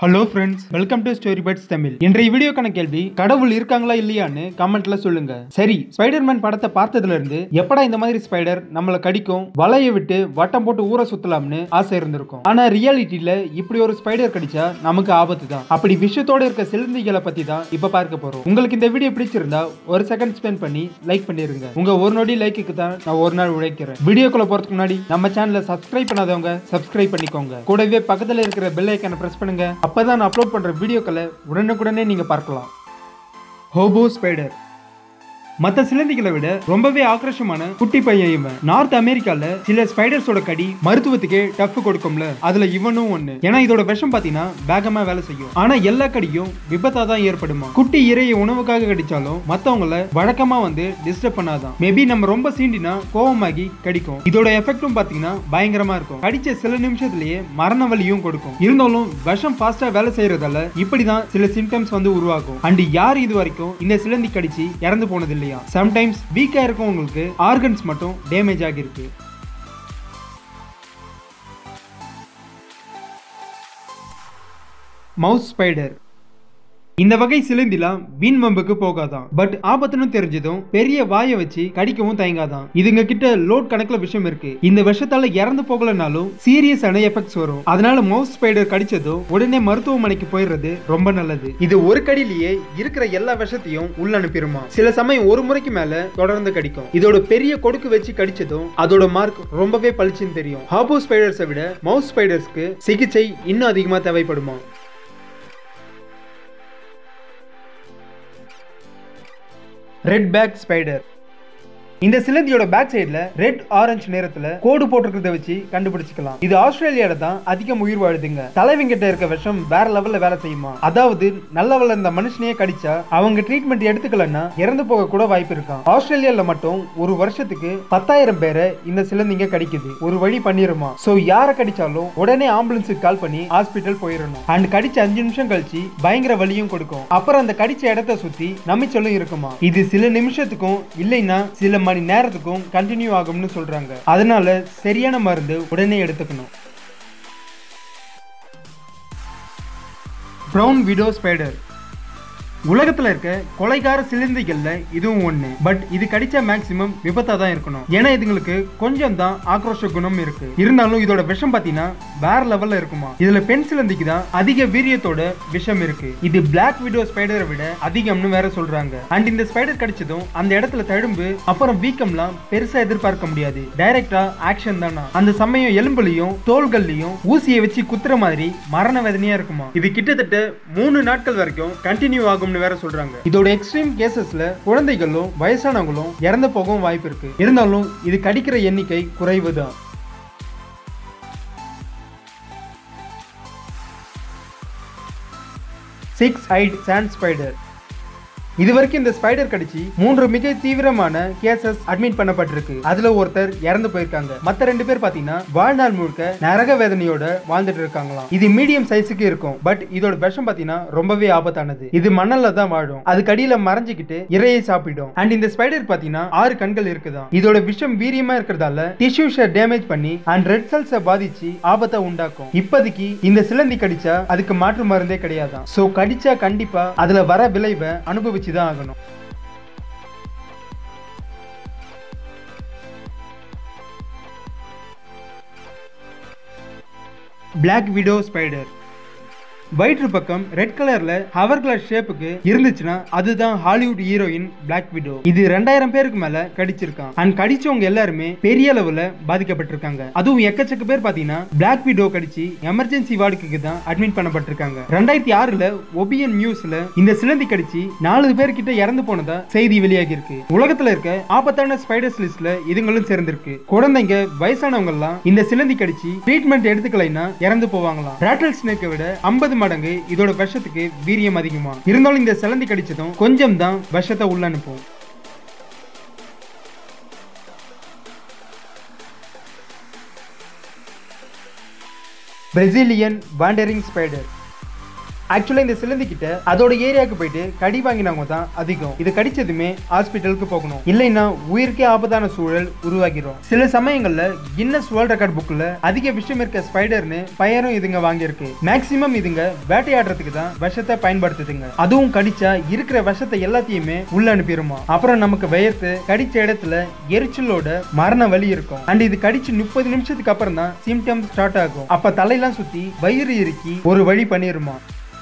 hello friends welcome to story buds Tamil இன்றைய வீடியோக்கான கேள்வி கடவுள் இருக்காங்களா இல்லையான்னு கமெண்ட்ல சொல்லுங்க சரி ஸ்பைடர்மேன் படத்தை பார்த்ததுல இருந்து எப்படா இந்த மாதிரி ஸ்பைடர் நம்மள கடிக்கும் வலைய விட்டு வட்டம் போட்டு ஊற சுத்தலாம்னு ஆசை இருந்திருக்கும் ஆனா ரியாலிட்டியில இப்படி ஒரு ஸ்பைடர் கடிச்சா நமக்கு ஆபத்து தான் அப்படி விஷயத்தோட இருக்க சிலந்திகளை பத்தி தான் இப்ப பார்க்க போறோம் உங்களுக்கு இந்த வீடியோ பிடிச்சிருந்தா ஒரு செகண்ட் ஸ்பெண்ட் பண்ணி லைக் பண்ணிருங்க உங்க ஒரு நொடி லைக்குக்கு தான் நான் ஒரு நாள் உழைக்கிறேன் வீடியோக்குள்ள போறதுக்கு முன்னாடி நம்ம சேனலை சப்ஸ்கிரைப் பண்ணாதவங்க சப்ஸ்கிரைப் பண்ணிக்கோங்க கூடவே பக்கத்துல இருக்கிற பெல் ஐக்கான பிரஸ் பண்ணுங்க அப்பதான் நான் அப்லோட் பண்ற வீடியோக்களை உடனுக்குடனே நீங்க பார்க்கலாம் ஹோபோ ஸ்பைடர் மத்த சிலந்திகளை விட ரொம்பவே ஆக்ரோஷமான குட்டி பையன் இவன் நார்த் அமெரிக்கால சில ஸ்பைடர்ஸோட கடி மருத்துவத்துக்கே டஃப் கொடுக்கும்ல அதுல இவனும் ஒண்ணு ஏன்னா இதோட விஷம் பாத்தீங்கன்னா வேகமா வேலை செய்யும் ஆனா எல்லா கடியும் விபத்தா தான் ஏற்படுமா குட்டி இறைய உணவுக்காக கடிச்சாலும் மத்தவங்கள வழக்கமா வந்து டிஸ்டர்ப் பண்ணாதான் மேபி நம்ம ரொம்ப சீண்டினா கோவமாகி கடிக்கும் இதோட எஃபெக்டும் பாத்தீங்கன்னா பயங்கரமா இருக்கும் கடிச்ச சில நிமிஷத்துலயே மரண வலியும் கொடுக்கும் இருந்தாலும் விஷம் ஃபாஸ்டா வேலை செய்யறதால இப்படிதான் சில சிம்டம்ஸ் வந்து உருவாகும் அண்ட் யார் இது வரைக்கும் இந்த சிலந்தி கடிச்சு இறந்து போனது இல்லையா சம்டைம்ஸ் வீக்கா இருக்கவங்களுக்கு ஆர்கன்ஸ் மட்டும் டேமேஜ் ஆகிருக்கு மவுஸ் ஸ்பைடர் இந்த வகை சிலந்திலாம் வீண் வம்புக்கு போகாதான் பட் ஆபத்துன்னு தெரிஞ்சதும் பெரிய வாயை வச்சு கடிக்கவும் தயங்காதான் இதுங்க கிட்ட லோட் கணக்குல விஷயம் இருக்கு இந்த விஷத்தால இறந்து போகலனாலும் சீரியஸான எஃபெக்ட்ஸ் வரும் அதனால மவுஸ் ஸ்பைடர் கடிச்சதும் உடனே மருத்துவமனைக்கு போயிடுறது ரொம்ப நல்லது இது ஒரு கடியிலேயே இருக்கிற எல்லா விஷத்தையும் உள்ள அனுப்பிடுமா சில சமயம் ஒரு முறைக்கு மேல தொடர்ந்து கடிக்கும் இதோட பெரிய கொடுக்கு வச்சு கடிச்சதும் அதோட மார்க் ரொம்பவே பளிச்சுன்னு தெரியும் ஹாபோ ஸ்பைடர்ஸை விட மவுஸ் ஸ்பைடர்ஸ்க்கு சிகிச்சை இன்னும் அதிகமா தேவைப்படுமா ரெட் பேக் ஸ்பைடர் இந்த சிலந்தியோட பேக் சைடுல ரெட் ஆரஞ்சு நிறத்துல கோடு போட்டிருக்கிறத வச்சு கண்டுபிடிச்சுக்கலாம் இது ஆஸ்திரேலியால தான் அதிகம் உயிர் வாழுதுங்க தலைவங்கிட்ட இருக்க விஷம் வேற லெவல்ல வேலை செய்யுமா அதாவது நல்ல வளர்ந்த மனுஷனையே கடிச்சா அவங்க ட்ரீட்மெண்ட் எடுத்துக்கலன்னா இறந்து போக கூட வாய்ப்பு இருக்காம் ஆஸ்திரேலியால மட்டும் ஒரு வருஷத்துக்கு பத்தாயிரம் பேரை இந்த சிலந்திங்க கடிக்குது ஒரு வழி பண்ணிருமா சோ யாரை கடிச்சாலும் உடனே ஆம்புலன்ஸுக்கு கால் பண்ணி ஹாஸ்பிட்டல் போயிடணும் அண்ட் கடிச்ச அஞ்சு நிமிஷம் கழிச்சு பயங்கர வலியும் கொடுக்கும் அப்புறம் அந்த கடிச்ச இடத்த சுத்தி நமிச்சலும் இருக்குமா இது சில நிமிஷத்துக்கும் இல்லைன்னா சில மணி நேரத்துக்கும் கண்டினியூ ஆகும்னு சொல்றாங்க அதனால சரியான மருந்து உடனே எடுத்துக்கணும் ப்ரௌன் விடோ ஸ்பைடர் உலகத்துல இருக்க கொலைகார சிலந்திகள்ல இதுவும் ஒண்ணு பட் இது கடிச்சா மேக்சிமம் விபத்தா தான் இருக்கணும் ஏன்னா இதுங்களுக்கு கொஞ்சம் தான் ஆக்ரோஷ குணம் இருக்கு இருந்தாலும் இதோட விஷம் பாத்தீங்கன்னா வேற லெவல்ல இருக்குமா இதுல பெண் சிலந்திக்கு தான் அதிக வீரியத்தோட விஷம் இருக்கு இது பிளாக் விடோ ஸ்பைடரை விட அதிகம்னு வேற சொல்றாங்க அண்ட் இந்த ஸ்பைடர் கடிச்சதும் அந்த இடத்துல தழும்பு அப்புறம் வீக்கம்லாம் பெருசா எதிர்பார்க்க முடியாது டைரக்டா ஆக்ஷன் தானா அந்த சமயம் எலும்புலையும் தோள்கள்லயும் ஊசியை வச்சு குத்துற மாதிரி மரண வேதனையா இருக்குமா இது கிட்டத்தட்ட மூணு நாட்கள் வரைக்கும் கண்டினியூ ஆகும் ஆகும்னு வேற சொல்றாங்க இதோட எக்ஸ்ட்ரீம் கேசஸ்ல குழந்தைகளும் வயசானவங்களும் இறந்து போகவும் வாய்ப்பு இருக்கு இருந்தாலும் இது கடிக்கிற எண்ணிக்கை குறைவுதான் சிக்ஸ் ஹைட் சாண்ட் ஸ்பைடர் இது வரைக்கும் இந்த ஸ்பைடர் கடிச்சு மூன்று மிக தீவிரமான கேசஸ் அட்மிட் பண்ணப்பட்டிருக்கு அதுல ஒருத்தர் இறந்து போயிருக்காங்க மத்த ரெண்டு பேர் பாத்தீங்கன்னா வாழ்நாள் முழுக்க நரக வேதனையோட வாழ்ந்துட்டு இருக்காங்களாம் இது மீடியம் சைஸுக்கு இருக்கும் பட் இதோட விஷம் பாத்தீங்கன்னா ரொம்பவே ஆபத்தானது இது மணல்ல தான் வாழும் அது கடியில மறைஞ்சுக்கிட்டு இறையை சாப்பிடும் அண்ட் இந்த ஸ்பைடர் பாத்தீங்கன்னா ஆறு கண்கள் இருக்குதான் இதோட விஷம் வீரியமா இருக்கிறதால டிஷ்யூஸை டேமேஜ் பண்ணி அண்ட் ரெட் செல்ஸை பாதிச்சு ஆபத்தை உண்டாக்கும் இப்போதைக்கு இந்த சிலந்தி கடிச்சா அதுக்கு மாற்று மருந்தே கிடையாதான் சோ கடிச்சா கண்டிப்பா அதுல வர விளைவை அனுபவிச்சு தான் ஆகணும் பிளாக் விடோ ஸ்பைடர் வயிற்று பக்கம் ரெட் கலர்ல ஹவர் கிளாஸ் ஷேப்புக்கு இருந்துச்சுன்னா அதுதான் ஹாலிவுட் ஹீரோயின் பிளாக் விடோ இது ரெண்டாயிரம் பேருக்கு மேல கடிச்சிருக்கான் அண்ட் கடிச்சவங்க எல்லாருமே பெரிய அளவுல பாதிக்கப்பட்டிருக்காங்க அதுவும் எக்கச்சக்க பேர் பாத்தீங்கன்னா பிளாக் விடோ கடிச்சு எமர்ஜென்சி வார்டுக்கு தான் அட்மிட் பண்ணப்பட்டிருக்காங்க ரெண்டாயிரத்தி ஆறுல ஒபியன் நியூஸ்ல இந்த சிலந்தி கடிச்சு நாலு பேர் கிட்ட இறந்து போனதா செய்தி வெளியாகி இருக்கு உலகத்துல இருக்க ஆபத்தான ஸ்பைடர்ஸ் லிஸ்ட்ல இதுங்களும் சேர்ந்திருக்கு குழந்தைங்க வயசானவங்க எல்லாம் இந்த சிலந்தி கடிச்சு ட்ரீட்மெண்ட் எடுத்துக்கலைன்னா இறந்து போவாங்களாம் ராட்டல் ஸ்னேக்கை விட ஐம்பது மடங்கு இதோட விஷத்துக்கு வீரியம் அதிகமா இருந்தாலும் இந்த சிலந்தி கடிச்சதும் கொஞ்சம் தான் விஷத்தை உள்ள அனுப்பும் பிரசிலியன் வாண்டரிங் ஸ்பைடர் ஆக்சுவலா இந்த சிலந்தி கிட்ட அதோட ஏரியாவுக்கு போயிட்டு கடி வாங்கினவங்க தான் அதிகம் இது கடிச்சதுமே ஹாஸ்பிட்டலுக்கு போகணும் இல்லைன்னா உயிருக்கே ஆபத்தான சூழல் உருவாகிரும் சில சமயங்கள்ல கின்னஸ் வேர்ல்ட் ரெக்கார்ட் புக்ல அதிக விஷயம் இருக்க ஸ்பைடர்னு பெயரும் இதுங்க வாங்கியிருக்கு மேக்சிமம் இதுங்க வேட்டையாடுறதுக்கு தான் விஷத்தை பயன்படுத்துதுங்க அதுவும் கடிச்சா இருக்கிற விஷத்தை எல்லாத்தையுமே உள்ள அனுப்பிடுமா அப்புறம் நமக்கு வயர்த்து கடிச்ச இடத்துல எரிச்சலோட மரண வலி இருக்கும் அண்ட் இது கடிச்சு முப்பது நிமிஷத்துக்கு அப்புறம் தான் சிம்டம் ஸ்டார்ட் ஆகும் அப்ப தலையெல்லாம் சுத்தி வயிறு இறுக்கி ஒரு வழி பண்ணிருமா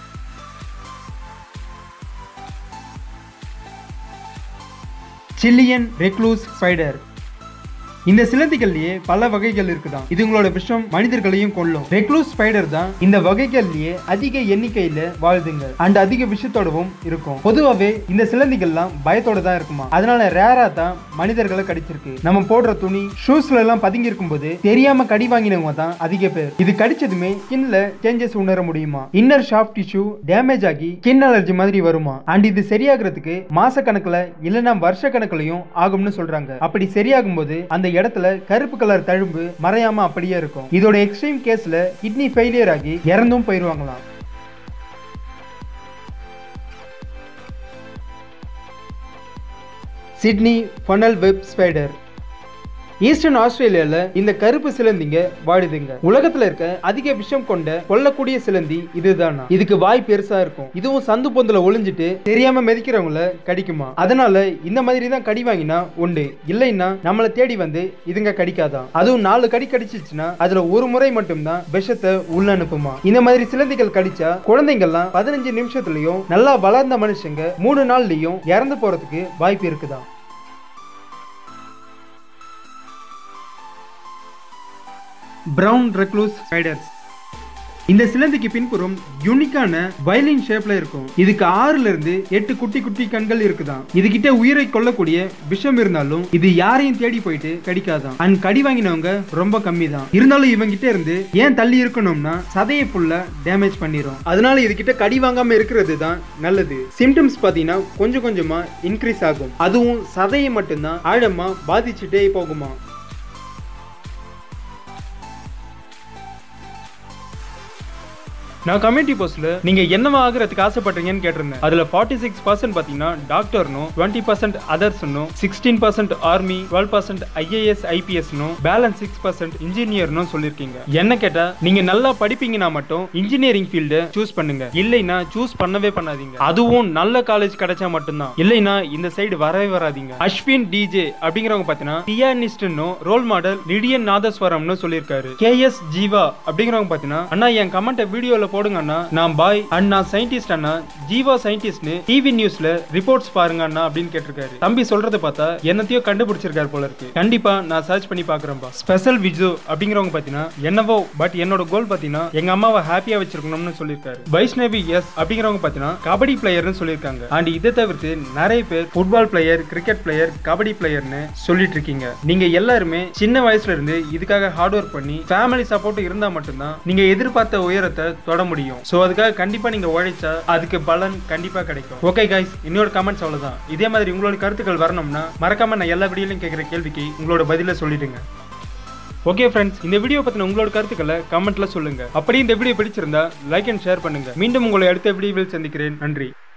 சில்லியன் ரெக்லூஸ் ஸ்பைடர் இந்த சிலந்திகள்லயே பல வகைகள் இருக்குதாம் இதுங்களோட விஷம் மனிதர்களையும் கொல்லும் ரெக்லூஸ் ஸ்பைடர் தான் இந்த வகைகள்லயே அதிக எண்ணிக்கையில வாழுதுங்க அண்ட் அதிக விஷத்தோடவும் இருக்கும் பொதுவாவே இந்த சிலந்திகள்லாம் பயத்தோட தான் இருக்குமா அதனால ரேரா தான் மனிதர்களை கடிச்சிருக்கு நம்ம போடுற துணி ஷூஸ்ல எல்லாம் பதுங்கி இருக்கும்போது தெரியாம கடி வாங்கினவங்க தான் அதிக பேர் இது கடிச்சதுமே ஸ்கின்ல சேஞ்சஸ் உணர முடியுமா இன்னர் ஷாஃப்ட் டிஷ்யூ டேமேஜ் ஆகி ஸ்கின் அலர்ஜி மாதிரி வருமா அண்ட் இது சரியாகிறதுக்கு மாச கணக்குல இல்லைன்னா வருஷ கணக்குலயும் ஆகும்னு சொல்றாங்க அப்படி சரியாகும் போது அந்த இடத்துல கருப்பு கலர் தழும்பு மறையாம அப்படியே இருக்கும் இதோட எக்ஸ்ட்ரீம் கேஸ்ல கிட்னி ஃபெயிலியர் ஆகி இறந்தும் போயிருவாங்களாம் Sydney funnel web spider eastern ஆஸ்திரேலியால இந்த கருப்பு சிலந்திங்க வாழுதுங்க உலகத்துல இருக்க அதிக விஷம் கொண்ட கொல்லக்கூடிய சிலந்தி இதுதானா இதுக்கு வாய் பெருசா இருக்கும் இதுவும் சந்து பொந்துல ஒளிஞ்சிட்டு தெரியாம மிதிக்கிறவங்கள கடிக்குமா அதனால இந்த மாதிரி தான் கடி வாங்கினா உண்டு இல்லைன்னா நம்மளை தேடி வந்து இதுங்க கடிக்காதான் அதுவும் நாலு கடி கடிச்சிச்சுன்னா அதுல ஒரு முறை மட்டும்தான் விஷத்தை உள்ள அனுப்புமா இந்த மாதிரி சிலந்திகள் கடிச்சா குழந்தைங்கள்லாம் பதினஞ்சு நிமிஷத்துலயும் நல்லா வளர்ந்த மனுஷங்க மூணு நாள்லயும் இறந்து போறதுக்கு வாய்ப்பு இருக்குதான் பிரவுன் ரெக்லூஸ் ஸ்பைடர்ஸ் இந்த சிலந்திக்கு பின்புறம் யூனிக்கான வயலின் ஷேப்ல இருக்கும் இதுக்கு ஆறுல இருந்து எட்டு குட்டி குட்டி கண்கள் இருக்குதாம் இது கிட்ட உயிரை கொல்லக்கூடிய விஷம் இருந்தாலும் இது யாரையும் தேடி போயிட்டு கடிக்காதான் அண்ட் கடி வாங்கினவங்க ரொம்ப கம்மி தான் இருந்தாலும் இவங்க கிட்ட இருந்து ஏன் தள்ளி இருக்கணும்னா சதையை ஃபுல்லா டேமேஜ் பண்ணிரும் அதனால இது கிட்ட கடி வாங்காம இருக்கிறது தான் நல்லது சிம்டம்ஸ் பாத்தீங்கன்னா கொஞ்சம் கொஞ்சமா இன்க்ரீஸ் ஆகும் அதுவும் சதையை மட்டும்தான் ஆழமா பாதிச்சுட்டே போகுமா நான் கம்யூனிட்டி போஸ்ட்ல நீங்க என்னவா ஆகுறதுக்கு ஆசைப்படுறீங்கன்னு கேட்டிருந்தேன் அதுல ஃபார்ட்டி சிக்ஸ் பர்சன்ட் பாத்தீங்கன்னா டாக்டர்னும் டுவெண்ட்டி பர்சன்ட் அதர்ஸ்னும் sixteen percent army twelve percent IAS ஐபிஎஸ்னும் பேலன்ஸ் சிக்ஸ் பர்சன்ட் இன்ஜினியர்னும் சொல்லியிருக்கீங்க என்ன கேட்டா நீங்க நல்லா படிப்பீங்கன்னா மட்டும் இன்ஜினியரிங் ஃபீல்டு சூஸ் பண்ணுங்க இல்லைன்னா சூஸ் பண்ணவே பண்ணாதீங்க அதுவும் நல்ல காலேஜ் கிடைச்சா மட்டும்தான் இல்லைன்னா இந்த சைடு வரவே வராதீங்க அஸ்வின் டிஜே அப்படிங்கிறவங்க பாத்தீங்கன்னா பியானிஸ்ட்னும் ரோல் மாடல் லிடியன் நாதஸ்வரம்னு சொல்லியிருக்காரு கே எஸ் ஜீவா அப்படிங்கிறவங்க பாத்தீங்கன்னா அண்ணா என் கமெண்ட் வீடியோல போடுங்க அண்ணா நான் பாய் அண்ட் நான் சயின்டிஸ்ட் அண்ணா ஜீவா சயின்டிஸ்ட்னு டிவி நியூஸ்ல ரிப்போர்ட்ஸ் பாருங்க அண்ணா அப்படின்னு கேட்டிருக்காரு தம்பி சொல்றத பார்த்தா என்னத்தையோ கண்டுபிடிச்சிருக்காரு போல இருக்கு கண்டிப்பா நான் சர்ச் பண்ணி பாக்குறேன்பா ஸ்பெஷல் விஜோ அப்படிங்கிறவங்க பாத்தீங்கன்னா என்னவோ பட் என்னோட கோல் பாத்தீங்கன்னா எங்க அம்மாவை ஹாப்பியா வச்சிருக்கணும்னு சொல்லியிருக்காரு வைஷ்ணவி எஸ் அப்படிங்கிறவங்க பாத்தீங்கன்னா கபடி பிளேயர்னு சொல்லியிருக்காங்க அண்ட் இதை தவிர்த்து நிறைய பேர் football player cricket player kabaddi பிளேயர்னு சொல்லிட்டு இருக்கீங்க நீங்க எல்லாருமே சின்ன வயசுல இருந்து இதுக்காக ஹார்ட் ஒர்க் பண்ணி ஃபேமிலி சப்போர்ட் இருந்தா மட்டும்தான் நீங்க எதிர்பார்த்த உயரத்தை தொட முடியும் ஸோ அதுக்காக கண்டிப்பா நீங்க உழைச்சா அதுக்கு பலன் கண்டிப்பா கிடைக்கும் ஓகே கைஸ் இன்னொரு கமெண்ட்ஸ் அவ்வளவுதான் இதே மாதிரி உங்களோட கருத்துக்கள் வரணும்னா மறக்காம நான் எல்லா வீடியோலையும் கேட்குற கேள்விக்கு உங்களோட பதில சொல்லிடுங்க ஓகே ஃப்ரெண்ட்ஸ் இந்த வீடியோ பத்தின உங்களோட கருத்துக்களை கமெண்ட்ல சொல்லுங்க அப்படி இந்த வீடியோ பிடிச்சிருந்தா லைக் அண்ட் ஷேர் பண்ணுங்க மீண்டும் உங்களை அடுத்த வீடியோவில் சந்திக்கிறேன் நன்றி